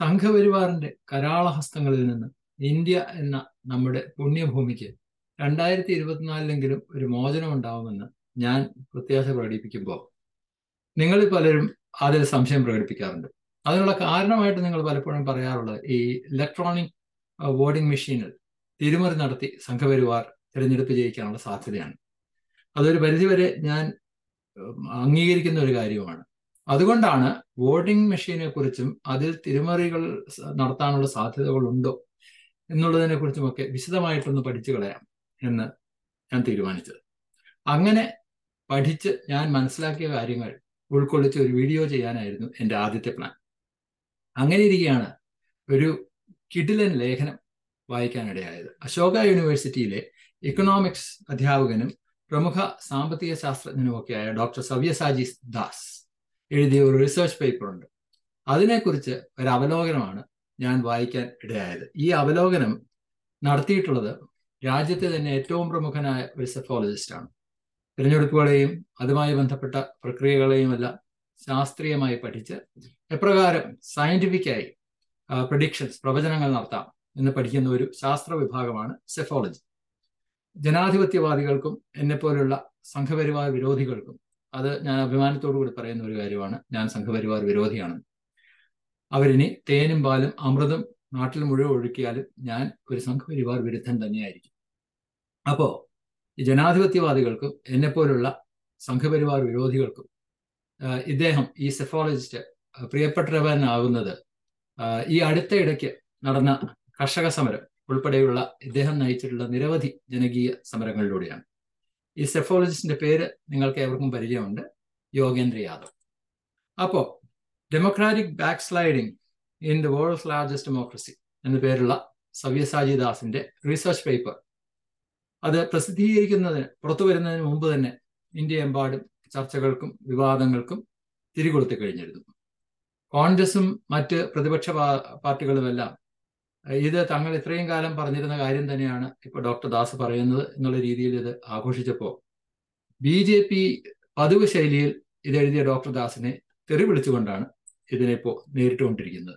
സംഘപരിവാറിന്റെ കരാളഹസ്തങ്ങളിൽ നിന്ന് ഇന്ത്യ എന്ന നമ്മുടെ പുണ്യഭൂമിക്ക് രണ്ടായിരത്തി ഇരുപത്തിനാലിലെങ്കിലും ഒരു മോചനം ഉണ്ടാവുമെന്ന് ഞാൻ പ്രത്യാശ പ്രകടിപ്പിക്കുമ്പോൾ നിങ്ങളിൽ പലരും അതിൽ സംശയം പ്രകടിപ്പിക്കാറുണ്ട് അതിനുള്ള കാരണമായിട്ട് നിങ്ങൾ പലപ്പോഴും പറയാറുള്ളത് ഈ ഇലക്ട്രോണിക് വോട്ടിംഗ് മെഷീനിൽ തിരിമറി നടത്തി സംഘപരിവാർ തിരഞ്ഞെടുപ്പ് ജയിക്കാനുള്ള സാധ്യതയാണ് അതൊരു പരിധിവരെ ഞാൻ അംഗീകരിക്കുന്ന ഒരു കാര്യമാണ് അതുകൊണ്ടാണ് വോട്ടിംഗ് മെഷീനെ കുറിച്ചും അതിൽ തിരിമറികൾ നടത്താനുള്ള സാധ്യതകളുണ്ടോ എന്നുള്ളതിനെ കുറിച്ചുമൊക്കെ വിശദമായിട്ടൊന്ന് പഠിച്ചു കളയാം എന്ന് ഞാൻ തീരുമാനിച്ചത് അങ്ങനെ പഠിച്ച് ഞാൻ മനസ്സിലാക്കിയ കാര്യങ്ങൾ ഉൾക്കൊള്ളിച്ച് ഒരു വീഡിയോ ചെയ്യാനായിരുന്നു എൻ്റെ ആദ്യത്തെ പ്ലാൻ അങ്ങനെ ഇരിക്കുകയാണ് ഒരു കിടിലൻ ലേഖനം വായിക്കാനിടയായത് അശോക യൂണിവേഴ്സിറ്റിയിലെ ഇക്കണോമിക്സ് അധ്യാപകനും പ്രമുഖ സാമ്പത്തിക ശാസ്ത്രജ്ഞനുമൊക്കെയായ ഡോക്ടർ സവ്യസാജി ദാസ് എഴുതിയ ഒരു റിസർച്ച് പേപ്പർ ഉണ്ട് അതിനെക്കുറിച്ച് ഒരു അവലോകനമാണ് ഞാൻ വായിക്കാൻ ഇടയായത് ഈ അവലോകനം നടത്തിയിട്ടുള്ളത് രാജ്യത്തെ തന്നെ ഏറ്റവും പ്രമുഖനായ ഒരു സെഫോളജിസ്റ്റ് ആണ് തിരഞ്ഞെടുപ്പുകളെയും അതുമായി ബന്ധപ്പെട്ട പ്രക്രിയകളെയും എല്ലാം ശാസ്ത്രീയമായി പഠിച്ച് എപ്രകാരം സയന്റിഫിക്കായി പ്രഡിക്ഷൻസ് പ്രവചനങ്ങൾ നടത്താം എന്ന് പഠിക്കുന്ന ഒരു ശാസ്ത്ര വിഭാഗമാണ് സെഫോളജി ജനാധിപത്യവാദികൾക്കും എന്നെപ്പോലുള്ള സംഘപരിവാർ വിരോധികൾക്കും അത് ഞാൻ അഭിമാനത്തോടു കൂടി പറയുന്ന ഒരു കാര്യമാണ് ഞാൻ സംഘപരിവാർ വിരോധിയാണ് അവരിനി തേനും പാലും അമൃതും നാട്ടിൽ മുഴുവൻ ഒഴുക്കിയാലും ഞാൻ ഒരു സംഘപരിവാർ വിരുദ്ധൻ തന്നെയായിരിക്കും അപ്പോ ഈ ജനാധിപത്യവാദികൾക്കും എന്നെപ്പോലുള്ള സംഘപരിവാർ വിരോധികൾക്കും ഇദ്ദേഹം ഈ സെഫോളജിസ്റ്റ് പ്രിയപ്പെട്ടവനാകുന്നത് ഈ അടുത്ത ഇടയ്ക്ക് നടന്ന കർഷക സമരം ഉൾപ്പെടെയുള്ള ഇദ്ദേഹം നയിച്ചിട്ടുള്ള നിരവധി ജനകീയ സമരങ്ങളിലൂടെയാണ് ഈ സെഫോളജിസ്റ്റിന്റെ പേര് നിങ്ങൾക്ക് ഏവർക്കും പരിചയമുണ്ട് യോഗേന്ദ്ര യാദവ് അപ്പോ democratic backsliding in the world's largest democracy എന്ന പേരുള്ള സവ്യസാജി ദാസിന്റെ റിസർച്ച് പേപ്പർ അത് പ്രസിദ്ധീകരിക്കുന്നതിന് പുറത്തു വരുന്നതിന് മുമ്പ് തന്നെ ഇന്ത്യയെമ്പാടും ചർച്ചകൾക്കും വിവാദങ്ങൾക്കും തിരികൊളുത്തി കഴിഞ്ഞിരുന്നു കോൺഗ്രസും മറ്റ് പ്രതിപക്ഷ പാർട്ടികളുമെല്ലാം ഇത് തങ്ങൾ ഇത്രയും കാലം പറഞ്ഞിരുന്ന കാര്യം തന്നെയാണ് ഇപ്പൊ ഡോക്ടർ ദാസ് പറയുന്നത് എന്നുള്ള രീതിയിൽ ഇത് ആഘോഷിച്ചപ്പോൾ ബി ജെ പി പതിവ് ശൈലിയിൽ ഇത് എഴുതിയ ഡോക്ടർ ദാസിനെ തെറി വിളിച്ചുകൊണ്ടാണ് ഇതിനിപ്പോ നേരിട്ടുകൊണ്ടിരിക്കുന്നത്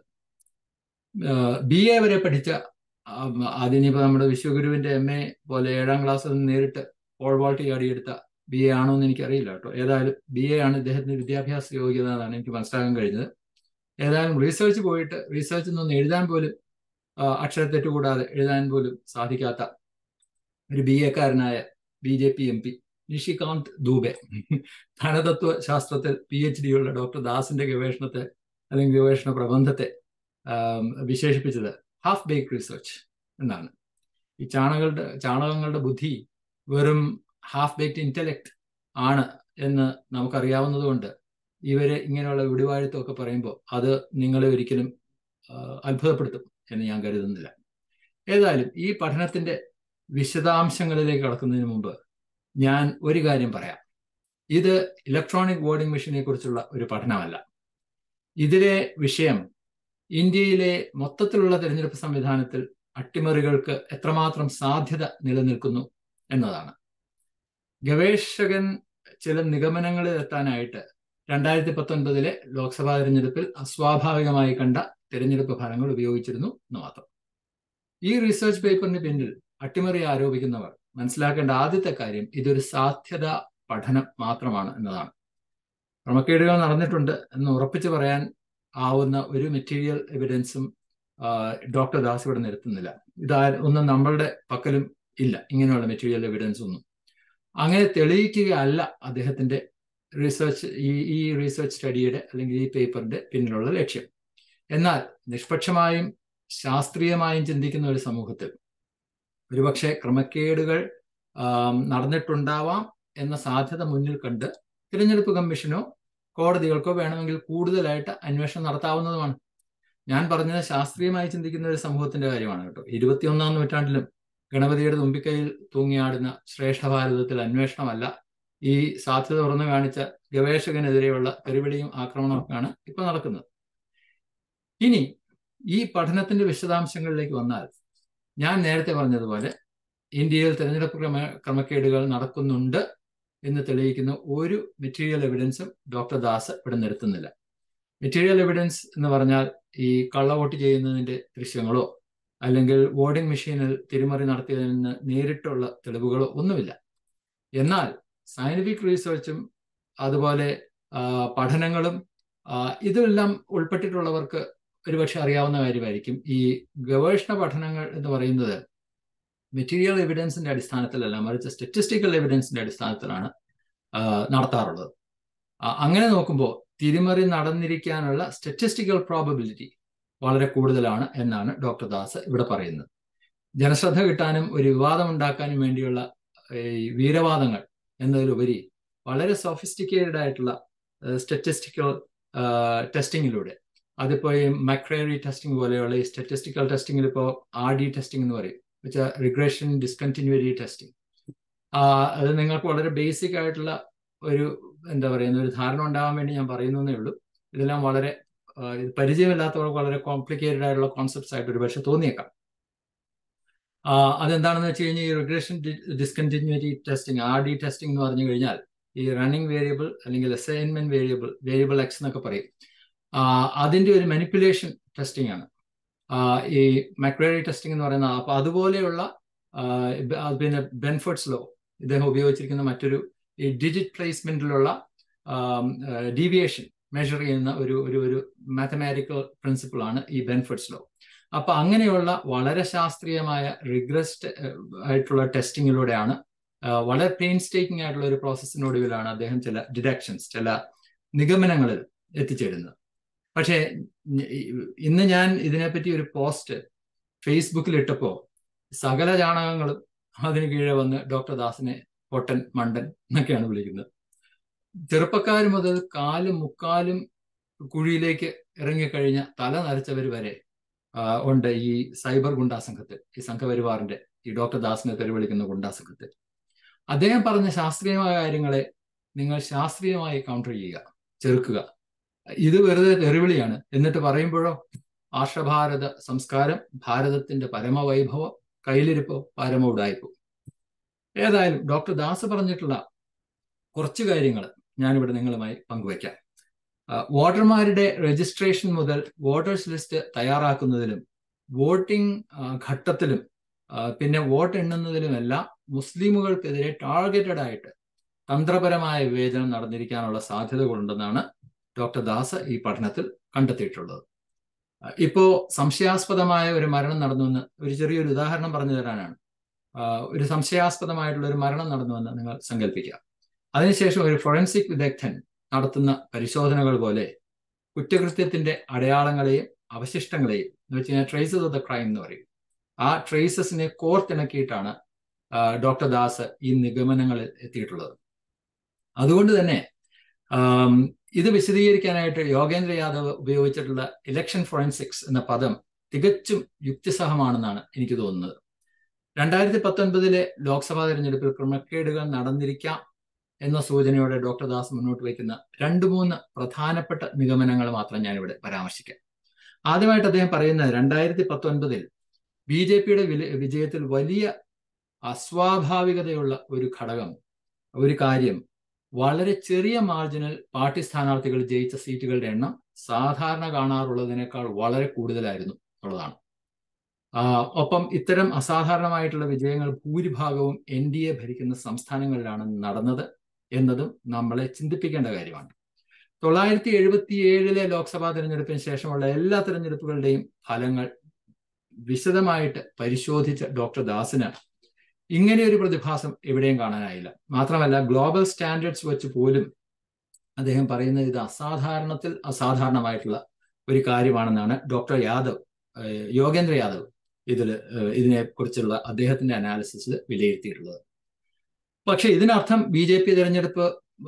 ബി എ വരെ പഠിച്ച അതിനിപ്പോ നമ്മുടെ വിശ്വഗുരുവിന്റെ എം എ പോലെ ഏഴാം ക്ലാസ്സിൽ നിന്ന് നേരിട്ട് പോൾ വാൾട്ടി ആടിയെടുത്ത ബി എ ആണോ എന്ന് എനിക്കറിയില്ല കേട്ടോ ഏതായാലും ബി എ ആണ് ഇദ്ദേഹത്തിന്റെ വിദ്യാഭ്യാസ യോഗ്യത എന്നാണ് എനിക്ക് മനസ്സിലാക്കാൻ കഴിഞ്ഞത് ഏതായാലും റിസർച്ച് പോയിട്ട് റിസർച്ച് ഒന്നും എഴുതാൻ പോലും അക്ഷരത്തെറ്റ് കൂടാതെ എഴുതാൻ പോലും സാധിക്കാത്ത ഒരു ബി എക്കാരനായ B J P M P Nishikant Dubey ധനതത്വ ശാസ്ത്രത്തിൽ പി എച്ച് ഡി ഉള്ള ഡോക്ടർ ദാസിന്റെ ഗവേഷണത്തെ അല്ലെങ്കിൽ ഗവേഷണ പ്രബന്ധത്തെ വിശേഷിപ്പിച്ചത് ഹാഫ് ബേക്ക് റിസർച്ച് എന്നാണ് ഈ ചാണകളുടെ ചാണകങ്ങളുടെ ബുദ്ധി വെറും ഹാഫ് ബേക്ഡ് ഇന്റലക്ട് ആണ് എന്ന് നമുക്കറിയാവുന്നതുകൊണ്ട് ഇവര് ഇങ്ങനെയുള്ള വിടുവാഴുത്തമൊക്കെ പറയുമ്പോൾ അത് നിങ്ങളെ ഒരിക്കലും അത്ഭുതപ്പെടുത്തും എന്ന് ഞാൻ കരുതുന്നില്ല ഏതായാലും ഈ പഠനത്തിന്റെ വിശദാംശങ്ങളിലേക്ക് കടക്കുന്നതിന് മുമ്പ് ഞാൻ ഒരു കാര്യം പറയാം ഇത് ഇലക്ട്രോണിക് വോട്ടിംഗ് മെഷീനെ കുറിച്ചുള്ള ഒരു പഠനമല്ല ഇതിലെ വിഷയം ഇന്ത്യയിലെ മൊത്തത്തിലുള്ള തിരഞ്ഞെടുപ്പ് സംവിധാനത്തിൽ അട്ടിമറികൾക്ക് എത്രമാത്രം സാധ്യത നിലനിൽക്കുന്നു എന്നതാണ് ഗവേഷകൻ ചില നിഗമനങ്ങളിൽ എത്താനായിട്ട് രണ്ടായിരത്തി പത്തൊൻപതിലെ ലോക്സഭാ തിരഞ്ഞെടുപ്പിൽ അസ്വാഭാവികമായി കണ്ട തിരഞ്ഞെടുപ്പ് ഫലങ്ങൾ ഉപയോഗിച്ചിരുന്നു എന്ന് മാത്രം ഈ റിസർച്ച് പേപ്പറിന് പിന്നിൽ അട്ടിമറി ആരോപിക്കുന്നവർ മനസ്സിലാക്കേണ്ട ആദ്യത്തെ കാര്യം ഇതൊരു സാധ്യത പഠനം മാത്രമാണ് എന്നതാണ് ക്രമക്കേടുകൾ നടന്നിട്ടുണ്ട് എന്ന് ഉറപ്പിച്ചു പറയാൻ ആവുന്ന ഒരു മെറ്റീരിയൽ എവിഡൻസും ഡോക്ടർ ദാസ് ഇവിടെ നിരത്തുന്നില്ല ഇതാ ഒന്നും നമ്മളുടെ പക്കലും ഇല്ല ഇങ്ങനെയുള്ള മെറ്റീരിയൽ എവിഡൻസ് ഒന്നും അങ്ങനെ തെളിയിക്കുകയല്ല അദ്ദേഹത്തിന്റെ റിസർച്ച് ഈ ഈ റിസർച്ച് സ്റ്റഡിയുടെ അല്ലെങ്കിൽ ഈ പേപ്പറിന്റെ പിന്നിലുള്ള ലക്ഷ്യം എന്നാൽ നിഷ്പക്ഷമായും ശാസ്ത്രീയമായും ചിന്തിക്കുന്ന ഒരു സമൂഹത്തിൽ ഒരുപക്ഷെ ക്രമക്കേടുകൾ നടന്നിട്ടുണ്ടാവാം എന്ന സാധ്യത മുന്നിൽ കണ്ട് തിരഞ്ഞെടുപ്പ് കമ്മീഷനോ കോടതികൾക്കോ വേണമെങ്കിൽ കൂടുതലായിട്ട് അന്വേഷണം നടത്താവുന്നതുമാണ് ഞാൻ പറഞ്ഞത് ശാസ്ത്രീയമായി ചിന്തിക്കുന്ന ഒരു സമൂഹത്തിന്റെ കാര്യമാണ് കേട്ടോ ഇരുപത്തിയൊന്നാം നൂറ്റാണ്ടിലും ഗണപതിയുടെ തുമ്പിക്കൈയിൽ തൂങ്ങിയാടുന്ന ശ്രേഷ്ഠ ഭാരതത്തിൽ അന്വേഷണമല്ല ഈ സാധ്യത തുറന്നു കാണിച്ച ഗവേഷകനെതിരെയുള്ള തെരുവിളിയും ആക്രമണമൊക്കെയാണ് ഇപ്പൊ നടക്കുന്നത് ഇനി ഈ പഠനത്തിന്റെ വിശദാംശങ്ങളിലേക്ക് വന്നാൽ ഞാൻ നേരത്തെ പറഞ്ഞതുപോലെ ഇന്ത്യയിൽ തെരഞ്ഞെടുപ്പ് ക്രമ ക്രമക്കേടുകൾ നടക്കുന്നുണ്ട് എന്ന് തെളിയിക്കുന്ന ഒരു മെറ്റീരിയൽ എവിഡൻസും ഡോക്ടർ ദാസ് ഇവിടെ നിരത്തുന്നില്ല മെറ്റീരിയൽ എവിഡൻസ് എന്ന് പറഞ്ഞാൽ ഈ കള്ളവോട്ട് ചെയ്യുന്നതിന്റെ ദൃശ്യങ്ങളോ അല്ലെങ്കിൽ വോട്ടിംഗ് മെഷീനിൽ തിരിമറി നടത്തിയതിന് നേരിട്ടുള്ള തെളിവുകളോ ഒന്നുമില്ല എന്നാൽ സയന്റിഫിക് റീസർച്ചും അതുപോലെ പഠനങ്ങളും ഇതെല്ലാം ഉൾപ്പെട്ടിട്ടുള്ളവർക്ക് ഒരുപക്ഷെ അറിയാവുന്ന കാര്യമായിരിക്കും ഈ ഗവേഷണ പഠനങ്ങൾ എന്ന് പറയുന്നത് മെറ്റീരിയൽ എവിഡൻസിന്റെ അടിസ്ഥാനത്തിലല്ല മറിച്ച് സ്റ്റാറ്റിസ്റ്റിക്കൽ എവിഡൻസിന്റെ അടിസ്ഥാനത്തിലാണ് നടത്താറുള്ളത് അങ്ങനെ നോക്കുമ്പോൾ തിരിമറി നടന്നിരിക്കാനുള്ള സ്റ്റാറ്റിസ്റ്റിക്കൽ പ്രോബബിലിറ്റി വളരെ കൂടുതലാണ് എന്നാണ് ഡോക്ടർ ദാസ് ഇവിടെ പറയുന്നത് ജനശ്രദ്ധ കിട്ടാനും ഒരു വിവാദം ഉണ്ടാക്കാനും വേണ്ടിയുള്ള ഈ വീരവാദങ്ങൾ എന്നതിലുപരി വളരെ സോഫിസ്റ്റിക്കേറ്റഡ് ആയിട്ടുള്ള സ്റ്റാറ്റിസ്റ്റിക്കൽ ടെസ്റ്റിങ്ങിലൂടെ അതിപ്പോൾ ഈ മക്രേറി ടെസ്റ്റിംഗ് പോലെയുള്ള ഈ സ്റ്റാറ്റിസ്റ്റിക്കൽ ടെസ്റ്റിങ്ങിൽ ഇപ്പോൾ ആർ ഡി ടെസ്റ്റിംഗ് എന്ന് പറയും വെച്ചാൽ റിഗ്രഷൻ ഡിസ്കണ്ടിന്യൂറ്റി ടെസ്റ്റിംഗ് അത് നിങ്ങൾക്ക് വളരെ ബേസിക് ആയിട്ടുള്ള ഒരു എന്താ പറയുന്ന ഒരു ധാരണ ഉണ്ടാകാൻ വേണ്ടി ഞാൻ പറയുന്നേ ഉള്ളൂ ഇതെല്ലാം വളരെ പരിചയമില്ലാത്തവർക്ക് വളരെ കോംപ്ലിക്കേറ്റഡ് ആയിട്ടുള്ള കോൺസെപ്റ്റ്സ് ആയിട്ട് ഒരു പക്ഷെ തോന്നിയേക്കാം അതെന്താണെന്ന് വെച്ച് കഴിഞ്ഞാൽ ഈ regression discontinuity testing R D testing എന്ന് പറഞ്ഞു കഴിഞ്ഞാൽ ഈ റണ്ണിങ് വേരിയബിൾ അല്ലെങ്കിൽ അസൈൻമെന്റ് വേരിയബിൾ വേരിയബിൾ എക്സ് എന്നൊക്കെ പറയും അതിന്റെ ഒരു മാനിപ്പുലേഷൻ ടെസ്റ്റിംഗ് ആണ് ഈ മക്രേറി ടെസ്റ്റിംഗ് എന്ന് പറയുന്നത് അപ്പൊ അതുപോലെയുള്ള പിന്നെ ബെൻഫോർട്സ് ലോ ഇദ്ദേഹം ഉപയോഗിച്ചിരിക്കുന്ന മറ്റൊരു ഈ ഡിജിറ്റ് പ്ലേസ്മെന്റിലുള്ള ഡീവിയേഷൻ മെഷർ ചെയ്യുന്ന ഒരു ഒരു ഒരു മാത്തമാറ്റിക്കൽ പ്രിൻസിപ്പിൾ ആണ് ഈ ബെൻഫിറ്റ്സ് ലോ അപ്പൊ അങ്ങനെയുള്ള വളരെ ശാസ്ത്രീയമായ റിഗ്രസ്ഡ് ആയിട്ടുള്ള ടെസ്റ്റിങ്ങിലൂടെയാണ് വളരെ പെയിൻസ്റ്റേക്കിംഗ് ആയിട്ടുള്ള ഒരു പ്രോസസ്സിനൊടുവിലാണ് അദ്ദേഹം ചില ഡിഡക്ഷൻസ് ചില നിഗമനങ്ങളിൽ എത്തിച്ചേരുന്നത് പക്ഷേ ഇന്ന് ഞാൻ ഇതിനെപ്പറ്റി ഒരു പോസ്റ്റ് ഫേസ്ബുക്കിൽ ഇട്ടപ്പോൾ സകല ചാണകങ്ങളും അതിന് കീഴെ വന്ന് ഡോക്ടർ ദാസിനെ പൊട്ടൻ മണ്ടൻ എന്നൊക്കെയാണ് വിളിക്കുന്നത് ചെറുപ്പക്കാർ മുതൽ കാലും മുക്കാലും കുഴിയിലേക്ക് ഇറങ്ങിക്കഴിഞ്ഞ തല നരച്ചവർ വരെ ഉണ്ട് ഈ സൈബർ ഗുണ്ടാ സംഘത്തിൽ ഈ സംഘപരിവാറിന്റെ ഈ ഡോക്ടർ ദാസിനെ തെറി വിളിക്കുന്ന ഗുണ്ടാ സംഘത്തിൽ അദ്ദേഹം പറഞ്ഞ ശാസ്ത്രീയമായ കാര്യങ്ങളെ നിങ്ങൾ ശാസ്ത്രീയമായി കൗണ്ടർ ചെയ്യുക ചെറുക്കുക ഇത് വെറുതെ തെറിവിളിയാണ് എന്നിട്ട് പറയുമ്പോഴോ ആർഷഭാരത സംസ്കാരം ഭാരതത്തിന്റെ പരമവൈഭവം കയ്യിലിരിപ്പോ പരമ ഉടായ്പോ ഏതായാലും ഡോക്ടർ ദാസ് പറഞ്ഞിട്ടുള്ള കുറച്ച് കാര്യങ്ങൾ ഞാനിവിടെ നിങ്ങളുമായി പങ്കുവയ്ക്കാം വോട്ടർമാരുടെ രജിസ്ട്രേഷൻ മുതൽ വോട്ടേഴ്സ് ലിസ്റ്റ് തയ്യാറാക്കുന്നതിലും വോട്ടിംഗ് ഘട്ടത്തിലും പിന്നെ വോട്ട് എണ്ണുന്നതിലുമെല്ലാം മുസ്ലിമുകൾക്കെതിരെ ടാർഗറ്റഡ് ആയിട്ട് തന്ത്രപരമായ വിവേചനം നടന്നിരിക്കാനുള്ള സാധ്യതകളുണ്ടെന്നാണ് ഡോക്ടർ ദാസ് ഈ പഠനത്തിൽ കണ്ടെത്തിയിട്ടുള്ളത് ഇപ്പോ സംശയാസ്പദമായ ഒരു മരണം നടന്നുവെന്ന് ഒരു ചെറിയൊരു ഉദാഹരണം പറഞ്ഞു തരാനാണ് ഒരു സംശയാസ്പദമായിട്ടുള്ള ഒരു മരണം നടന്നുവെന്ന് നിങ്ങൾ സങ്കല്പിക്കുക അതിനുശേഷം ഒരു ഫോറൻസിക് വിദഗ്ധൻ നടത്തുന്ന പരിശോധനകൾ പോലെ കുറ്റകൃത്യത്തിന്റെ അടയാളങ്ങളെയും അവശിഷ്ടങ്ങളെയും എന്ന് വെച്ച് കഴിഞ്ഞാൽ ട്രേസസ് ഓഫ് ദ ക്രൈം എന്ന് പറയും ആ ട്രേസസിനെ കോർത്തിണക്കിയിട്ടാണ് ഡോക്ടർ ദാസ് ഈ നിഗമനങ്ങളിൽ എത്തിയിട്ടുള്ളത് അതുകൊണ്ട് തന്നെ ഇത് വിശദീകരിക്കാനായിട്ട് യോഗേന്ദ്ര യാദവ് ഉപയോഗിച്ചിട്ടുള്ള ഇലക്ഷൻ ഫോറൻസിക്സ് എന്ന പദം തികച്ചും യുക്തിസഹമാണെന്നാണ് എനിക്ക് തോന്നുന്നത് രണ്ടായിരത്തി പത്തൊൻപതിലെ ലോക്സഭാ തെരഞ്ഞെടുപ്പിൽ ക്രമക്കേടുകൾ നടന്നിരിക്കാം എന്ന സൂചനയോടെ ഡോക്ടർ ദാസ് മുന്നോട്ട് വയ്ക്കുന്ന രണ്ട് മൂന്ന് പ്രധാനപ്പെട്ട നിഗമനങ്ങൾ മാത്രം ഞാനിവിടെ പരാമർശിക്കാം ആദ്യമായിട്ട് അദ്ദേഹം പറയുന്നത് രണ്ടായിരത്തി പത്തൊൻപതിൽ ബി ജെ പിയുടെ വിജയത്തിൽ വലിയ അസ്വാഭാവികതയുള്ള ഒരു ഘടകം ഒരു കാര്യം വളരെ ചെറിയ മാർജിനൽ പാർട്ടി സ്ഥാനാർത്ഥികൾ ജയിച്ച സീറ്റുകളുടെ എണ്ണം സാധാരണ കാണാറുള്ളതിനേക്കാൾ വളരെ കൂടുതലായിരുന്നു എന്നുള്ളതാണ് ഒപ്പം ഇത്തരം അസാധാരണമായിട്ടുള്ള വിജയങ്ങൾ ഭൂരിഭാഗവും എൻ ഡി എ ഭരിക്കുന്ന സംസ്ഥാനങ്ങളിലാണ് നടന്നത് എന്നതും നമ്മളെ ചിന്തിപ്പിക്കേണ്ട കാര്യമാണ് തൊള്ളായിരത്തി എഴുപത്തി ഏഴിലെ ലോക്സഭാ തെരഞ്ഞെടുപ്പിന് ശേഷമുള്ള എല്ലാ തെരഞ്ഞെടുപ്പുകളുടെയും ഫലങ്ങൾ വിശദമായിട്ട് പരിശോധിച്ച ഡോക്ടർ ദാസിന് ഇങ്ങനെ ഒരു പ്രതിഭാസം എവിടെയും കാണാനായില്ല മാത്രമല്ല ഗ്ലോബൽ സ്റ്റാൻഡേർഡ്സ് വെച്ച് പോലും അദ്ദേഹം പറയുന്നത് ഇത് അസാധാരണത്തിൽ അസാധാരണമായിട്ടുള്ള ഒരു കാര്യമാണെന്നാണ് ഡോക്ടർ യാദവ് യോഗേന്ദ്ര യാദവ് ഇതിൽ ഇതിനെ കുറിച്ചുള്ള അദ്ദേഹത്തിന്റെ അനാലിസിസിൽ വിലയിരുത്തിയിട്ടുള്ളത് പക്ഷെ ഇതിനർത്ഥം ബി ജെ പി തെരഞ്ഞെടുപ്പ്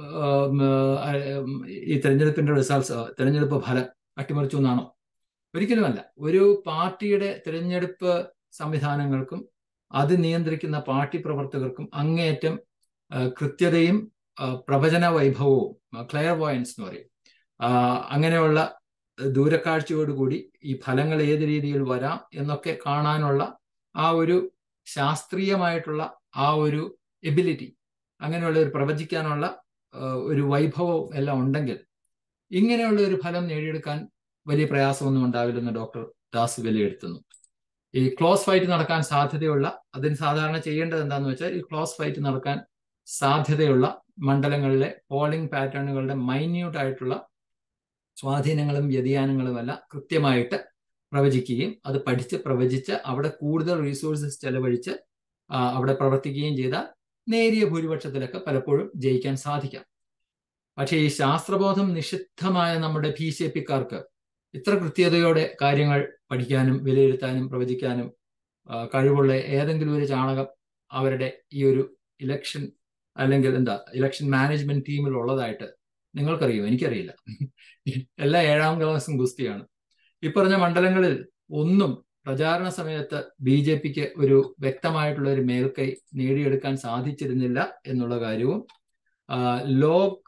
ഈ തെരഞ്ഞെടുപ്പിന്റെ റിസൾട്ട്സ് തെരഞ്ഞെടുപ്പ് ഫലം അട്ടിമറിച്ചു എന്നാണോ ഒരിക്കലുമല്ല ഒരു പാർട്ടിയുടെ തിരഞ്ഞെടുപ്പ് സംവിധാനങ്ങൾക്കും അത് നിയന്ത്രിക്കുന്ന പാർട്ടി പ്രവർത്തകർക്കും അങ്ങേയറ്റം കൃത്യതയും പ്രവചന വൈഭവവും ക്ലെയർ വോയൻസ് എന്ന് പറയും അങ്ങനെയുള്ള ദൂരക്കാഴ്ചയോടുകൂടി ഈ ഫലങ്ങൾ ഏത് രീതിയിൽ വരാം എന്നൊക്കെ കാണാനുള്ള ആ ഒരു ശാസ്ത്രീയമായിട്ടുള്ള ആ ഒരു എബിലിറ്റി അങ്ങനെയുള്ള ഒരു പ്രവചിക്കാനുള്ള ഒരു വൈഭവം എല്ലാം ഉണ്ടെങ്കിൽ ഇങ്ങനെയുള്ള ഒരു ഫലം നേടിയെടുക്കാൻ വലിയ പ്രയാസമൊന്നും ഉണ്ടാവില്ലെന്ന് ഡോക്ടർ ദാസ് വിലയിരുത്തുന്നു ഈ ക്ലോസ് ഫൈറ്റ് നടക്കാൻ സാധ്യതയുള്ള അതിന് സാധാരണ ചെയ്യേണ്ടത് എന്താണെന്ന് വെച്ചാൽ ഈ ക്ലോസ് ഫൈറ്റ് നടക്കാൻ സാധ്യതയുള്ള മണ്ഡലങ്ങളിലെ പോളിംഗ് പാറ്റേണുകളുടെ മൈന്യൂട്ട് ആയിട്ടുള്ള സ്വാധീനങ്ങളും വ്യതിയാനങ്ങളുമെല്ലാം കൃത്യമായിട്ട് പ്രവചിക്കുകയും അത് പഠിച്ച് പ്രവചിച്ച് അവിടെ കൂടുതൽ റീസോഴ്സസ് ചെലവഴിച്ച് അവിടെ പ്രവർത്തിക്കുകയും ചെയ്താൽ നേരിയ ഭൂരിപക്ഷത്തിലൊക്കെ പലപ്പോഴും ജയിക്കാൻ സാധിക്കാം പക്ഷേ ഈ ശാസ്ത്രബോധം നിഷിദ്ധമായ നമ്മുടെ ബി ജെ പിക്കാർക്ക് ഇത്ര കൃത്യതയോടെ കാര്യങ്ങൾ പഠിക്കാനും വിലയിരുത്താനും പ്രവചിക്കാനും കഴിവുള്ള ഏതെങ്കിലും ഒരു ചാണകം അവരുടെ ഈ ഒരു ഇലക്ഷൻ അല്ലെങ്കിൽ എന്താ ഇലക്ഷൻ മാനേജ്മെന്റ് ടീമിൽ ഉള്ളതായിട്ട് നിങ്ങൾക്കറിയോ എനിക്കറിയില്ല എല്ലാ ഏഴാം ക്ലാസ്സും ഗുസ്തിയാണ് ഈ പറഞ്ഞ മണ്ഡലങ്ങളിൽ ഒന്നും പ്രചാരണ സമയത്ത് ബി ജെ പിക്ക് ഒരു വ്യക്തമായിട്ടുള്ള ഒരു മേൽക്കൈ നേടിയെടുക്കാൻ സാധിച്ചിരുന്നില്ല എന്നുള്ള കാര്യവും Lok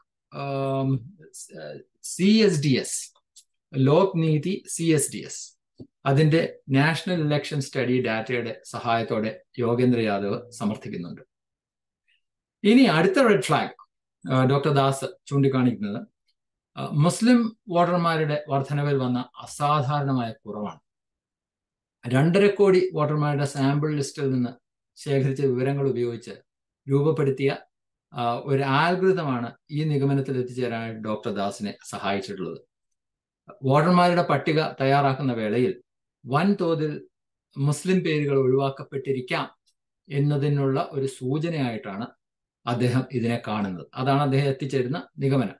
C S D S Lokniti C S D S അതിന്റെ നാഷണൽ ഇലക്ഷൻ സ്റ്റഡി ഡാറ്റയുടെ സഹായത്തോടെ യോഗേന്ദ്ര യാദവ് സമർത്ഥിക്കുന്നുണ്ട് ഇനി അടുത്ത റെഡ് ഫ്ലാഗ് ഡോക്ടർ ദാസ് ചൂണ്ടിക്കാണിക്കുന്നത് മുസ്ലിം വോട്ടർമാരുടെ വർധനവിൽ വന്ന അസാധാരണമായ കുറവാണ് രണ്ടര കോടി വോട്ടർമാരുടെ സാമ്പിൾ ലിസ്റ്റിൽ നിന്ന് ശേഖരിച്ച വിവരങ്ങൾ ഉപയോഗിച്ച് രൂപപ്പെടുത്തിയ ഒരു ആൽഗൃതമാണ് ഈ നിഗമനത്തിൽ എത്തിച്ചേരാനായിട്ട് ഡോക്ടർ ദാസിനെ സഹായിച്ചിട്ടുള്ളത് വോട്ടർമാരുടെ പട്ടിക തയ്യാറാക്കുന്ന വേളയിൽ വൻതോതിൽ മുസ്ലിം പേരുകൾ ഒഴിവാക്കപ്പെട്ടിരിക്കാം എന്നതിനുള്ള ഒരു സൂചനയായിട്ടാണ് അദ്ദേഹം ഇതിനെ കാണുന്നത് അതാണ് അദ്ദേഹം എത്തിച്ചേരുന്ന നിഗമനം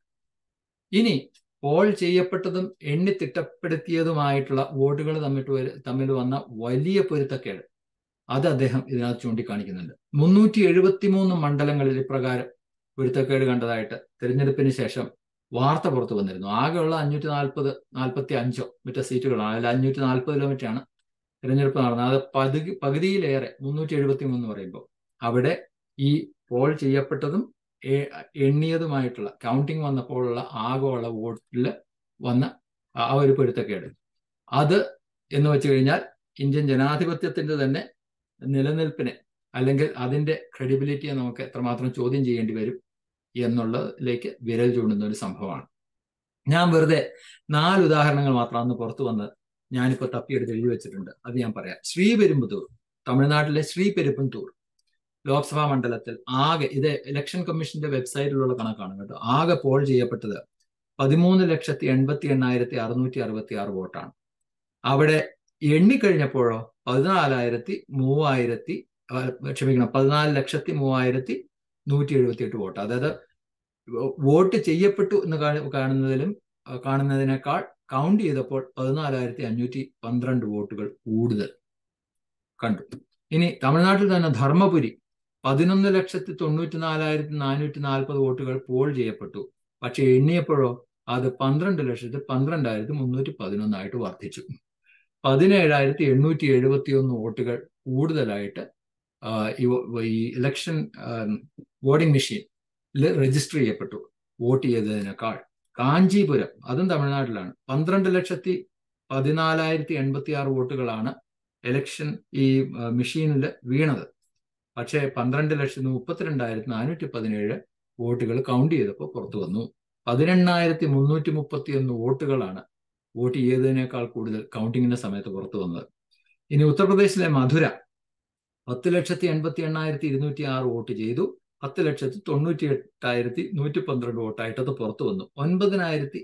ഇനി പോൾ ചെയ്യപ്പെട്ടതും എണ്ണി തിട്ടപ്പെടുത്തിയതുമായിട്ടുള്ള വോട്ടുകൾ തമ്മിൽ തമ്മിൽ വന്ന വലിയ പൊരുത്തക്കേട് അത് അദ്ദേഹം ഇതിനകത്ത് ചൂണ്ടിക്കാണിക്കുന്നുണ്ട് മുന്നൂറ്റി എഴുപത്തി മൂന്ന് മണ്ഡലങ്ങളിൽ ഇപ്രകാരം പൊരുത്തക്കേട് കണ്ടതായിട്ട് തിരഞ്ഞെടുപ്പിന് ശേഷം വാർത്ത പുറത്തു വന്നിരുന്നു ആകെയുള്ള അഞ്ഞൂറ്റി നാൽപ്പത് നാൽപ്പത്തി അഞ്ചോ മറ്റേ സീറ്റുകളാണ് അതിൽ അഞ്ഞൂറ്റി നാൽപ്പത് കിലോമീറ്ററാണ് തിരഞ്ഞെടുപ്പ് നടന്നത് അത് പകുതി പകുതിയിലേറെ മുന്നൂറ്റി എഴുപത്തി മൂന്ന് പറയുമ്പോൾ അവിടെ ഈ പോൾ ചെയ്യപ്പെട്ടതും എണ്ണിയതുമായിട്ടുള്ള കൗണ്ടിങ് വന്നപ്പോഴുള്ള ആകെയുള്ള വോട്ടിൽ വന്ന ആ ഒരു പൊരുത്തക്കേട് അത് എന്ന് വെച്ച് കഴിഞ്ഞാൽ ഇന്ത്യൻ ജനാധിപത്യത്തിന്റെ തന്നെ നിലനിൽപ്പിനെ അല്ലെങ്കിൽ അതിന്റെ ക്രെഡിബിലിറ്റിയെ നമുക്ക് എത്രമാത്രം ചോദ്യം ചെയ്യേണ്ടി വരും എന്നുള്ളതിലേക്ക് വിരൽ ചൂണ്ടുന്ന ഒരു സംഭവമാണ് ഞാൻ വെറുതെ നാല് ഉദാഹരണങ്ങൾ മാത്രം അന്ന് പുറത്തു വന്ന് ഞാനിപ്പോൾ തപ്പിയെടുത്ത് എഴുതി വെച്ചിട്ടുണ്ട് അത് ഞാൻ പറയാം ശ്രീപെരുമ്പുതൂർ തമിഴ്നാട്ടിലെ ശ്രീപെരുമ്പുത്തൂർ ലോക്സഭാ മണ്ഡലത്തിൽ ആകെ ഇത് ഇലക്ഷൻ കമ്മീഷന്റെ വെബ്സൈറ്റിലുള്ള കണക്കാണ് കേട്ടോ ആകെ പോൾ ചെയ്യപ്പെട്ടത് പതിമൂന്ന് ലക്ഷത്തി എൺപത്തി എണ്ണായിരത്തി അറുന്നൂറ്റി അറുപത്തി ആറ് വോട്ടാണ് അവിടെ എണ്ണിക്കഴിഞ്ഞപ്പോഴോ പതിനാലായിരത്തി മൂവായിരത്തി ക്ഷമിക്കണം പതിനാല് ലക്ഷത്തി മൂവായിരത്തി നൂറ്റി എഴുപത്തി എട്ട് വോട്ട് അതായത് വോട്ട് ചെയ്യപ്പെട്ടു എന്ന് കാണുന്നതിലും കാണുന്നതിനേക്കാൾ കൗണ്ട് ചെയ്തപ്പോൾ പതിനാലായിരത്തി അഞ്ഞൂറ്റി പന്ത്രണ്ട് വോട്ടുകൾ കൂടുതൽ കണ്ടു ഇനി തമിഴ്നാട്ടിൽ തന്നെ ധർമ്മപുരി പതിനൊന്ന് ലക്ഷത്തി തൊണ്ണൂറ്റി നാലായിരത്തി നാനൂറ്റി നാൽപ്പത് വോട്ടുകൾ പോൾ ചെയ്യപ്പെട്ടു പക്ഷെ എണ്ണിയപ്പോഴോ അത് പന്ത്രണ്ട് ലക്ഷത്തി പന്ത്രണ്ടായിരത്തി മുന്നൂറ്റി പതിനൊന്നായിട്ട് വർദ്ധിച്ചു പതിനേഴായിരത്തി എണ്ണൂറ്റി എഴുപത്തി ഒന്ന് വോട്ടുകൾ കൂടുതലായിട്ട് ഈ ഇലക്ഷൻ വോട്ടിംഗ് മെഷീനിൽ രജിസ്റ്റർ ചെയ്യപ്പെട്ടു വോട്ട് ചെയ്തതിനേക്കാൾ കാഞ്ചീപുരം അതും തമിഴ്നാട്ടിലാണ് പന്ത്രണ്ട് ലക്ഷത്തി പതിനാലായിരത്തി എൺപത്തി ആറ് വോട്ടുകളാണ് ഇലക്ഷൻ ഈ മെഷീനിൽ വീണത് പക്ഷേ പന്ത്രണ്ട് ലക്ഷത്തി മുപ്പത്തിരണ്ടായിരത്തി നാനൂറ്റി പതിനേഴ് വോട്ടുകൾ കൗണ്ട് ചെയ്തപ്പോൾ പുറത്തു വന്നു പതിനെണ്ണായിരത്തി മുന്നൂറ്റി മുപ്പത്തി ഒന്ന് വോട്ടുകളാണ് വോട്ട് ചെയ്തതിനേക്കാൾ കൂടുതൽ കൗണ്ടിങ്ങിന്റെ സമയത്ത് പുറത്തു വന്നത് ഇനി ഉത്തർപ്രദേശിലെ മധുര പത്ത് ലക്ഷത്തി എൺപത്തി എണ്ണായിരത്തി ഇരുന്നൂറ്റി ആറ് വോട്ട് ചെയ്തു പത്ത് ലക്ഷത്തി തൊണ്ണൂറ്റി എട്ടായിരത്തി നൂറ്റി പന്ത്രണ്ട് വോട്ടായിട്ട് അത് പുറത്തു വന്നു ഒൻപതിനായിരത്തി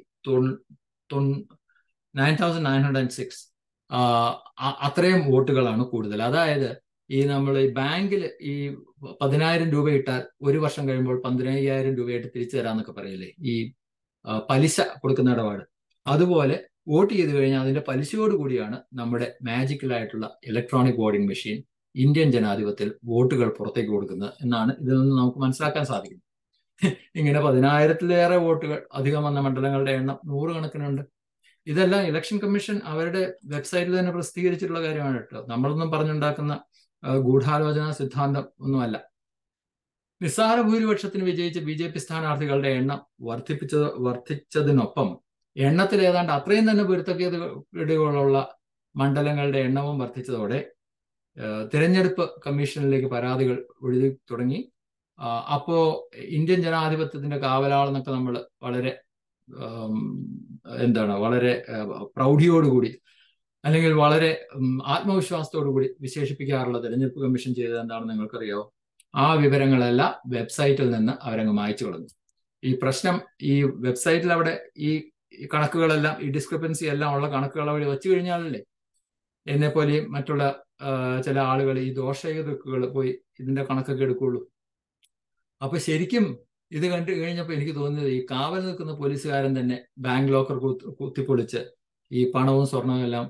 nine thousand nine hundred and six അത്രയും വോട്ടുകളാണ് കൂടുതൽ അതായത് ഈ നമ്മൾ ഈ ബാങ്കിൽ ഈ പതിനായിരം രൂപ ഇട്ടാൽ ഒരു വർഷം കഴിയുമ്പോൾ പതിനയ്യായിരം രൂപയായിട്ട് തിരിച്ചു തരാന്നൊക്കെ പറയില്ലേ ഈ പലിശ കൊടുക്കുന്ന ഇടപാട് അതുപോലെ വോട്ട് ചെയ്ത് കഴിഞ്ഞാൽ അതിന്റെ പലിശയോട് കൂടിയാണ് നമ്മുടെ മാജിക്കലായിട്ടുള്ള ഇലക്ട്രോണിക് വോട്ടിംഗ് മെഷീൻ ഇന്ത്യൻ ജനാധിപത്യത്തിൽ വോട്ടുകൾ പുറത്തേക്ക് കൊടുക്കുന്നത് എന്നാണ് ഇതിൽ നിന്ന് നമുക്ക് മനസ്സിലാക്കാൻ സാധിക്കുന്നത് ഇങ്ങനെ പതിനായിരത്തിലേറെ വോട്ടുകൾ അധികം വന്ന മണ്ഡലങ്ങളുടെ എണ്ണം നൂറുകണക്കിനുണ്ട് ഇതെല്ലാം ഇലക്ഷൻ കമ്മീഷൻ അവരുടെ വെബ്സൈറ്റിൽ തന്നെ പ്രസിദ്ധീകരിച്ചിട്ടുള്ള കാര്യമാണ് കേട്ടോ നമ്മളൊന്നും പറഞ്ഞുണ്ടാക്കുന്ന ഗൂഢാലോചന സിദ്ധാന്തം ഒന്നുമല്ല നിസ്സാര ഭൂരിപക്ഷത്തിന് വിജയിച്ച ബി ജെ പി സ്ഥാനാർത്ഥികളുടെ എണ്ണം വർദ്ധിപ്പിച്ചത് വർദ്ധിച്ചതിനൊപ്പം എണ്ണത്തിൽ ഏതാണ്ട് അത്രയും തന്നെ പൊരുത്തക്കേടുകളുള്ള മണ്ഡലങ്ങളുടെ എണ്ണവും വർദ്ധിച്ചതോടെ തിരഞ്ഞെടുപ്പ് കമ്മീഷനിലേക്ക് പരാതികൾ ഒഴുകി തുടങ്ങി അപ്പോ ഇന്ത്യൻ ജനാധിപത്യത്തിന്റെ കാവലാളെന്നൊക്കെ നമ്മൾ വളരെ എന്താണ് വളരെ പ്രൗഢിയോടുകൂടി അല്ലെങ്കിൽ വളരെ ആത്മവിശ്വാസത്തോടു കൂടി വിശേഷിപ്പിക്കാറുള്ള തെരഞ്ഞെടുപ്പ് കമ്മീഷൻ ചെയ്തത് എന്താണെന്ന് നിങ്ങൾക്കറിയോ ആ വിവരങ്ങളെല്ലാം വെബ്സൈറ്റിൽ നിന്ന് അവരങ്ങ് മായച്ചു കളഞ്ഞു ഈ പ്രശ്നം ഈ വെബ്സൈറ്റിൽ അവിടെ ഈ കണക്കുകളെല്ലാം ഈ ഡിസ്ക്രിപ്പൻസി എല്ലാം ഉള്ള കണക്കുകൾ അവിടെ വെച്ചു കഴിഞ്ഞാലല്ലേ എന്നെ പോലെയും മറ്റുള്ള ചില ആളുകൾ ഈ ദോഷയുക്കൾ പോയി ഇതിന്റെ കണക്കൊക്കെ എടുക്കുള്ളൂ അപ്പൊ ശരിക്കും ഇത് കണ്ടു കഴിഞ്ഞപ്പോൾ എനിക്ക് തോന്നിയത് ഈ കാവൽ നിൽക്കുന്ന പോലീസുകാരൻ തന്നെ ബാങ്ക് ലോക്കർ കുത്തിപ്പൊളിച്ച് ഈ പണവും സ്വർണവും എല്ലാം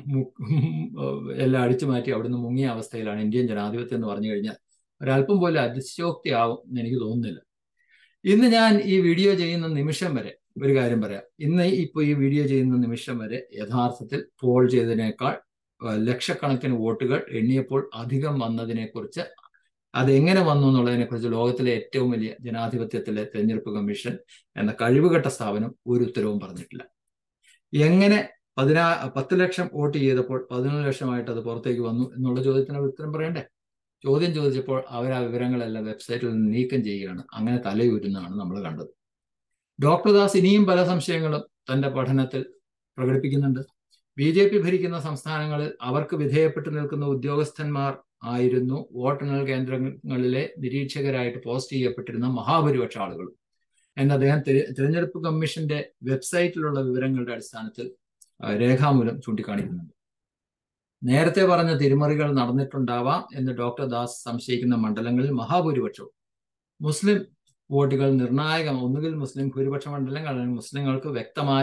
എല്ലാം അടിച്ചു മാറ്റി അവിടുന്ന് മുങ്ങിയ അവസ്ഥയിലാണ് ഇന്ത്യൻ ജനാധിപത്യം എന്ന് പറഞ്ഞു കഴിഞ്ഞാൽ ഒരല്പം പോലും അതിശയോക്തി ആവും എന്ന് എനിക്ക് തോന്നുന്നില്ല ഇന്ന് ഞാൻ ഈ വീഡിയോ ചെയ്യുന്ന നിമിഷം വരെ ഒരു കാര്യം പറയാം ഇന്ന് ഇപ്പോൾ ഈ വീഡിയോ ചെയ്യുന്ന നിമിഷം വരെ യഥാർത്ഥത്തിൽ പോൾ ചെയ്തതിനേക്കാൾ ലക്ഷക്കണക്കിന് വോട്ടുകൾ എണ്ണിയപ്പോൾ അധികം വന്നതിനെ കുറിച്ച് അത് എങ്ങനെ വന്നു എന്നുള്ളതിനെ കുറിച്ച് ലോകത്തിലെ ഏറ്റവും വലിയ ജനാധിപത്യത്തിലെ തെരഞ്ഞെടുപ്പ് കമ്മീഷൻ എന്ന കഴിവുകെട്ട സ്ഥാപനം ഒരു ഉത്തരവും പറഞ്ഞിട്ടില്ല എങ്ങനെ പതിനാ പത്ത് ലക്ഷം വോട്ട് ചെയ്തപ്പോൾ പതിനൊന്ന് ലക്ഷമായിട്ട് അത് പുറത്തേക്ക് വന്നു എന്നുള്ള ചോദ്യത്തിന് ഉത്തരം പറയണ്ടേ ചോദ്യം ചോദിച്ചപ്പോൾ അവർ ആ വിവരങ്ങളെല്ലാം വെബ്സൈറ്റിൽ നിന്ന് നീക്കം ചെയ്യുകയാണ് അങ്ങനെ തലയൂരുന്നതാണ് നമ്മൾ കണ്ടത് ഡോക്ടർ ദാസ് ഇനിയും പല സംശയങ്ങളും തന്റെ പഠനത്തിൽ പ്രകടിപ്പിക്കുന്നുണ്ട് ബി ജെ പി ഭരിക്കുന്ന സംസ്ഥാനങ്ങളിൽ അവർക്ക് വിധേയപ്പെട്ടു നിൽക്കുന്ന ഉദ്യോഗസ്ഥന്മാർ ആയിരുന്നു വോട്ടെണ്ണൽ കേന്ദ്രങ്ങളിലെ നിരീക്ഷകരായിട്ട് പോസ്റ്റ് ചെയ്യപ്പെട്ടിരുന്ന മഹാഭൂരിപക്ഷ ആളുകൾ എന്ന് അദ്ദേഹം തിരഞ്ഞെടുപ്പ് കമ്മീഷന്റെ വെബ്സൈറ്റിലുള്ള വിവരങ്ങളുടെ അടിസ്ഥാനത്തിൽ രേഖാമൂലം ചൂണ്ടിക്കാണിക്കുന്നുണ്ട് നേരത്തെ പറഞ്ഞ തിരിമറികൾ നടന്നിട്ടുണ്ടാവാം എന്ന് ഡോക്ടർ ദാസ് സംശയിക്കുന്ന മണ്ഡലങ്ങളിൽ മഹാഭൂരിപക്ഷവും മുസ്ലിം വോട്ടുകൾ നിർണായകം ഒന്നുകിൽ മുസ്ലിം ഭൂരിപക്ഷ മണ്ഡലങ്ങൾ അല്ലെങ്കിൽ മുസ്ലിങ്ങൾക്ക് വ്യക്തമായ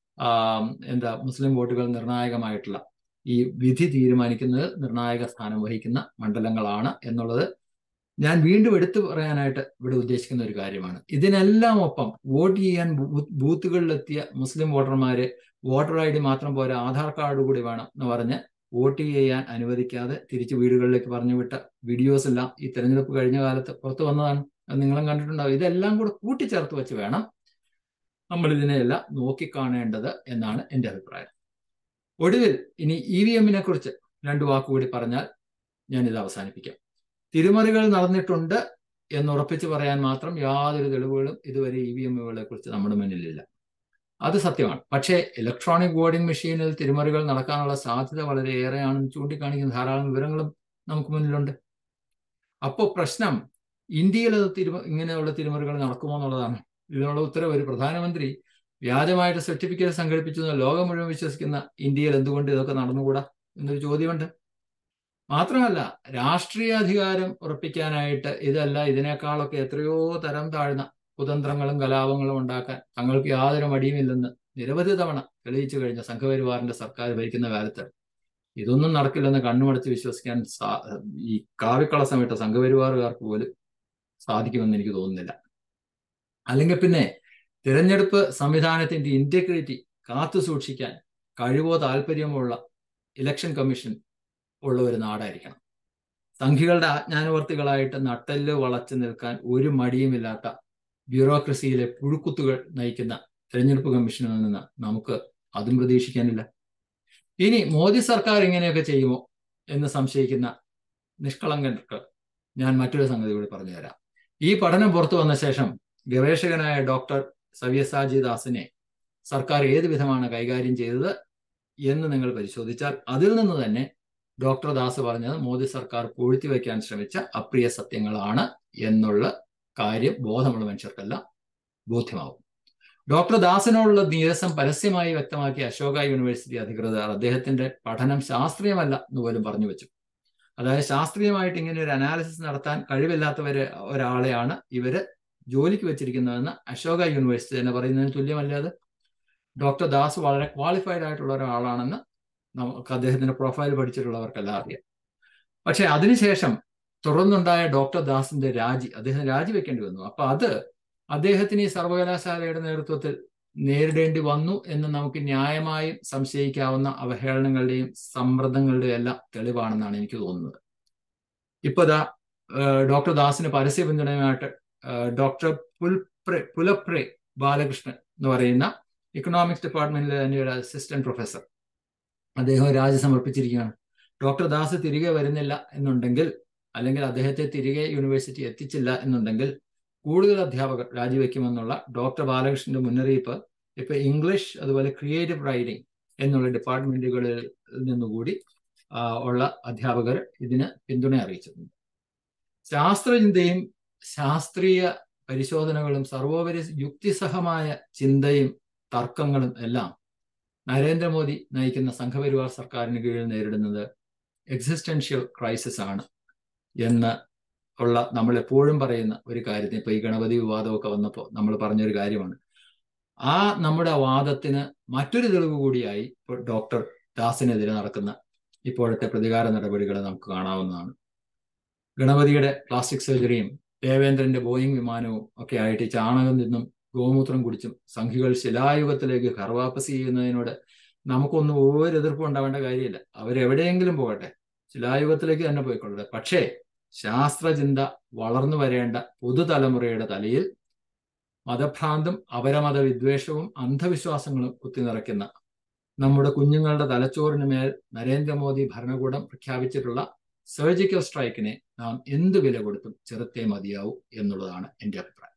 എന്താ മുസ്ലിം വോട്ടുകൾ നിർണായകമായിട്ടുള്ള ഈ വിധി തീരുമാനിക്കുന്നത് നിർണായക സ്ഥാനം വഹിക്കുന്ന മണ്ഡലങ്ങളാണ് എന്നുള്ളത് ഞാൻ വീണ്ടും എടുത്തു പറയാനായിട്ട് ഇവിടെ ഉദ്ദേശിക്കുന്ന ഒരു കാര്യമാണ് ഇതിനെല്ലാം ഒപ്പം വോട്ട് ചെയ്യാൻ ബൂത്തുകളിലെത്തിയ മുസ്ലിം വോട്ടർമാരെ വോട്ടർ ഐ ഡി മാത്രം പോരാ ആധാർ കാർഡ് കൂടി വേണം എന്ന് പറഞ്ഞ് വോട്ട് ചെയ്യാൻ അനുവദിക്കാതെ തിരിച്ച് വീടുകളിലേക്ക് പറഞ്ഞു വിട്ട വീഡിയോസ് എല്ലാം ഈ തെരഞ്ഞെടുപ്പ് കഴിഞ്ഞ കാലത്ത് പുറത്തു വന്നതാണ് അത് നിങ്ങളും കണ്ടിട്ടുണ്ടാവും ഇതെല്ലാം കൂടെ കൂട്ടിച്ചേർത്ത് വെച്ച് വേണം നമ്മൾ ഇതിനെയെല്ലാം നോക്കിക്കാണേണ്ടത് എന്നാണ് എൻ്റെ അഭിപ്രായം ഒടുവിൽ ഇനി ഇ വി എമ്മിനെ കുറിച്ച് രണ്ട് വാക്കുകൂടി പറഞ്ഞാൽ ഞാൻ ഇത് അവസാനിപ്പിക്കാം തിരുമറികൾ നടന്നിട്ടുണ്ട് എന്നുറപ്പിച്ച് പറയാൻ മാത്രം യാതൊരു തെളിവുകളും ഇതുവരെ ഇ വി എമ്മുകളെ കുറിച്ച് നമ്മുടെ മുന്നിലില്ല അത് സത്യമാണ് പക്ഷേ ഇലക്ട്രോണിക് വോട്ടിംഗ് മെഷീനിൽ തിരുമറികൾ നടക്കാനുള്ള സാധ്യത വളരെ ഏറെയാണെന്ന് ചൂണ്ടിക്കാണിക്കുന്ന ധാരാളം വിവരങ്ങളും നമുക്ക് മുന്നിലുണ്ട് അപ്പോൾ പ്രശ്നം ഇന്ത്യയിൽ അത് തിരുമ ഇങ്ങനെയുള്ള തിരുമറികൾ നടക്കുമോ എന്നുള്ളതാണ് ഇതിനുള്ള ഉത്തരവ് ഒരു പ്രധാനമന്ത്രി വ്യാജമായിട്ട് സർട്ടിഫിക്കറ്റ് സംഘടിപ്പിച്ചു ലോകം മുഴുവൻ വിശ്വസിക്കുന്ന ഇന്ത്യയിൽ എന്തുകൊണ്ട് ഇതൊക്കെ നടന്നുകൂടാ എന്നൊരു ചോദ്യമുണ്ട് മാത്രമല്ല രാഷ്ട്രീയ അധികാരം ഉറപ്പിക്കാനായിട്ട് ഇതല്ല ഇതിനേക്കാളൊക്കെ എത്രയോ തരം താഴ്ന്ന കുതന്ത്രങ്ങളും കലാപങ്ങളും ഉണ്ടാക്കാൻ തങ്ങൾക്ക് യാതൊരു മടിയുമില്ലെന്ന് നിരവധി തവണ തെളിയിച്ചു കഴിഞ്ഞ സംഘപരിവാറിന്റെ സർക്കാർ ഭരിക്കുന്ന കാലത്ത് ഇതൊന്നും നടക്കില്ലെന്ന് കണ്ണുമടച്ച് വിശ്വസിക്കാൻ ഈ കാവിക്കള സമയത്ത് സംഘപരിവാറുകാർക്ക് പോലും സാധിക്കുമെന്ന് എനിക്ക് തോന്നുന്നില്ല അല്ലെങ്കിൽ പിന്നെ തിരഞ്ഞെടുപ്പ് സംവിധാനത്തിന്റെ ഇന്റഗ്രിറ്റി കാത്തു സൂക്ഷിക്കാൻ കഴിവോ താല്പര്യമോ ഉള്ള ഇലക്ഷൻ കമ്മീഷൻ ഉള്ള ഒരു നാടായിരിക്കണം സംഘികളുടെ ആജ്ഞാനുവർത്തികളായിട്ട് നട്ടെല്ല് വളച്ചു നിൽക്കാൻ ഒരു മടിയുമില്ലാത്ത ബ്യൂറോക്രസിയിലെ പുഴുക്കുത്തുകൾ നയിക്കുന്ന തെരഞ്ഞെടുപ്പ് കമ്മീഷനിൽ നിന്ന് നമുക്ക് അതും പ്രതീക്ഷിക്കാനില്ല ഇനി മോദി സർക്കാർ ഇങ്ങനെയൊക്കെ ചെയ്യുമോ എന്ന് സംശയിക്കുന്ന നിഷ്കളങ്കർക്ക് ഞാൻ മറ്റൊരു സംഗതി കൂടി പറഞ്ഞു തരാം ഈ പഠനം പുറത്തു വന്ന ശേഷം ഗവേഷകനായ ഡോക്ടർ സവ്യസാജി ദാസിനെ സർക്കാർ ഏത് വിധമാണ് കൈകാര്യം ചെയ്തത് എന്ന് നിങ്ങൾ പരിശോധിച്ചാൽ അതിൽ നിന്ന് തന്നെ ഡോക്ടർ ദാസ് പറഞ്ഞത് മോദി സർക്കാർ പൂഴ്ത്തി വയ്ക്കാൻ ശ്രമിച്ച അപ്രിയ സത്യങ്ങളാണ് എന്നുള്ള കാര്യം ബോധമുള്ള മനുഷ്യർക്കെല്ലാം ബോധ്യമാവും ഡോക്ടർ ദാസിനോടുള്ള നീരസം പരസ്യമായി വ്യക്തമാക്കിയ അശോക യൂണിവേഴ്സിറ്റി അധികൃതർ അദ്ദേഹത്തിന്റെ പഠനം ശാസ്ത്രീയമല്ല എന്ന് പോലും പറഞ്ഞു വെച്ചു അതായത് ശാസ്ത്രീയമായിട്ട് ഇങ്ങനെ ഒരു അനാലിസിസ് നടത്താൻ കഴിവില്ലാത്തവര് ഒരാളെയാണ് ഇവര് ജോലിക്ക് വെച്ചിരിക്കുന്നതെന്ന് അശോക യൂണിവേഴ്സിറ്റി തന്നെ പറയുന്നതിന് തുല്യമല്ല അത് ഡോക്ടർ ദാസ് വളരെ ക്വാളിഫൈഡ് ആയിട്ടുള്ള ഒരാളാണെന്ന് നമുക്ക് അദ്ദേഹത്തിന്റെ പ്രൊഫൈൽ പഠിച്ചിട്ടുള്ളവർക്കെല്ലാം അറിയാം പക്ഷെ അതിനുശേഷം തുടർന്നുണ്ടായ ഡോക്ടർ ദാസിന്റെ രാജി അദ്ദേഹം രാജിവെക്കേണ്ടി വന്നു അപ്പൊ അത് അദ്ദേഹത്തിന് ഈ സർവകലാശാലയുടെ നേതൃത്വത്തിൽ നേരിടേണ്ടി വന്നു എന്ന് നമുക്ക് ന്യായമായും സംശയിക്കാവുന്ന അവഹേളനങ്ങളുടെയും സമ്മർദ്ദങ്ങളുടെയും എല്ലാം തെളിവാണെന്നാണ് എനിക്ക് തോന്നുന്നത് ഇപ്പൊ ദാ ഡോക്ടർ ദാസിന് പരസ്യ പിന്തുണയുമായിട്ട് ഡോക്ടർ പുൽപ്രെ പുലപ്രെ ബാലകൃഷ്ണൻ എന്ന് പറയുന്ന ഇക്കണോമിക്സ് ഡിപ്പാർട്ട്മെന്റിലെ തന്നെ ഒരു അസിസ്റ്റന്റ് പ്രൊഫസർ അദ്ദേഹം രാജി സമർപ്പിച്ചിരിക്കുകയാണ് ഡോക്ടർ ദാസ് തിരികെ വരുന്നില്ല എന്നുണ്ടെങ്കിൽ അല്ലെങ്കിൽ അദ്ദേഹത്തെ തിരികെ യൂണിവേഴ്സിറ്റി എത്തിച്ചില്ല എന്നുണ്ടെങ്കിൽ കൂടുതൽ അധ്യാപകർ രാജിവെക്കുമെന്നുള്ള ഡോക്ടർ ബാലകൃഷ്ണന്റെ മുന്നറിയിപ്പ് ഇപ്പൊ ഇംഗ്ലീഷ് അതുപോലെ ക്രിയേറ്റീവ് റൈറ്റിംഗ് എന്നുള്ള ഡിപ്പാർട്ട്മെന്റുകളിൽ നിന്നുകൂടി ഉള്ള അധ്യാപകർ ഇതിന് പിന്തുണ അറിയിച്ചിട്ടുണ്ട് ശാസ്ത്രചിന്തയും ശാസ്ത്രീയ പരിശോധനകളും സർവോപരി യുക്തിസഹമായ ചിന്തയും തർക്കങ്ങളും എല്ലാം നരേന്ദ്രമോദി നയിക്കുന്ന സംഘപരിവാർ സർക്കാരിന് കീഴിൽ നേരിടുന്നത് എക്സിസ്റ്റൻഷ്യൽ ക്രൈസിസ് ആണ് എന്ന് ഉള്ള നമ്മൾ എപ്പോഴും പറയുന്ന ഒരു കാര്യത്തിന് ഇപ്പൊ ഈ ഗണപതി വിവാദമൊക്കെ വന്നപ്പോൾ നമ്മൾ പറഞ്ഞൊരു കാര്യമാണ് ആ നമ്മുടെ വാദത്തിന് മറ്റൊരു തെളിവ് കൂടിയായി ഇപ്പോൾ ഡോക്ടർ ദാസിനെതിരെ നടക്കുന്ന ഇപ്പോഴത്തെ പ്രതികാര നടപടികൾ നമുക്ക് കാണാവുന്നതാണ് ഗണപതിയുടെ പ്ലാസ്റ്റിക് സർജറിയും ദേവേന്ദ്രന്റെ ബോയിങ് വിമാനവും ഒക്കെ ആയിട്ട് ചാണകം നിന്നും ഗോമൂത്രം കുടിച്ചും സംഘികൾ ശിലായുഗത്തിലേക്ക് കർവാപ്പസ് ചെയ്യുന്നതിനോട് നമുക്കൊന്നും ഒരു എതിർപ്പും ഉണ്ടാവേണ്ട കാര്യമില്ല അവരെവിടെയെങ്കിലും പോകട്ടെ ശിലായുഗത്തിലേക്ക് തന്നെ പോയിക്കൊള്ളട്ടെ പക്ഷേ ശാസ്ത്രചിന്ത വളർന്നു വരേണ്ട പുതുതലമുറയുടെ തലയിൽ മതഭ്രാന്തും അപരമത വിദ്വേഷവും അന്ധവിശ്വാസങ്ങളും കുത്തിനിറയ്ക്കുന്ന നമ്മുടെ കുഞ്ഞുങ്ങളുടെ തലച്ചോറിന് മേൽ നരേന്ദ്രമോദി ഭരണകൂടം പ്രഖ്യാപിച്ചിട്ടുള്ള സർജിക്കൽ സ്ട്രൈക്കിനെ നാം എന്ത് വില കൊടുത്തും ചെറുത്തേ മതിയാവൂ എന്നുള്ളതാണ് എൻ്റെ അഭിപ്രായം